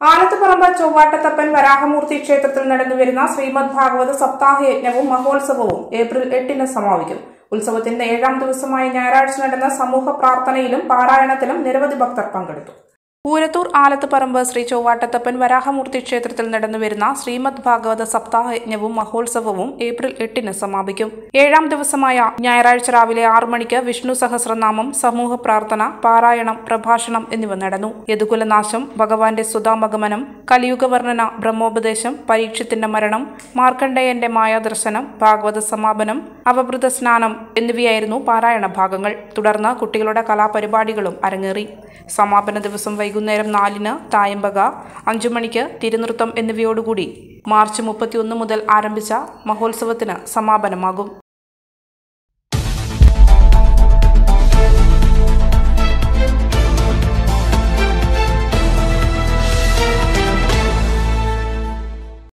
ആലത്തുപറമ്പ് ചൊവ്വാട്ടത്തപ്പൻ വരാഹമൂർത്തി ക്ഷേത്രത്തിൽ നടന്നുവരുന്ന ശ്രീമദ് ഭാഗവത സപ്താഹ യജ്ഞവും മഹോത്സവവും ഏപ്രിൽ എട്ടിന് സമാപിക്കും ഉത്സവത്തിന്റെ ഏഴാം ദിവസമായ ഞായറാഴ്ച നടന്ന സമൂഹ പ്രാർത്ഥനയിലും പാരായണത്തിലും നിരവധി ഭക്തർ പങ്കെടുത്തു പൂരത്തൂർ ആലത്തുപറമ്പ് ശ്രീ ചൊവ്വാട്ടത്തപ്പൻ വരാഹമൂർത്തി ക്ഷേത്രത്തിൽ നടന്നുവരുന്ന ശ്രീമദ് ഭാഗവത സപ്താഹ യജ്ഞവും മഹോത്സവവും ഏപ്രിൽ എട്ടിന് സമാപിക്കും ഏഴാം ദിവസമായ ഞായറാഴ്ച രാവിലെ ആറു മണിക്ക് വിഷ്ണു സഹസ്രനാമം സമൂഹ പ്രാർത്ഥന പാരായണം പ്രഭാഷണം എന്നിവ നടന്നു യദുകുലനാശം ഭഗവാന്റെ സുധാമഗമനം കലിയുഗവർണ്ണന ബ്രഹ്മോപദേശം പരീക്ഷത്തിന്റെ മരണം മാർക്കണ്ഡേയന്റെ മായാദർശനം ഭാഗവത സമാപനം അവഭൃത സ്നാനം എന്നിവയായിരുന്നു പാരായണ ഭാഗങ്ങൾ തുടർന്ന് കുട്ടികളുടെ കലാപരിപാടികളും അരങ്ങേറി സമാപന ദിവസം വൈകുന്നേരം നാലിന് തായമ്പക അഞ്ചു മണിക്ക് തിരുനൃത്തം എന്നിവയോടുകൂടി മാർച്ച് മുപ്പത്തിയൊന്ന് മുതൽ ആരംഭിച്ച മഹോത്സവത്തിന് സമാപനമാകും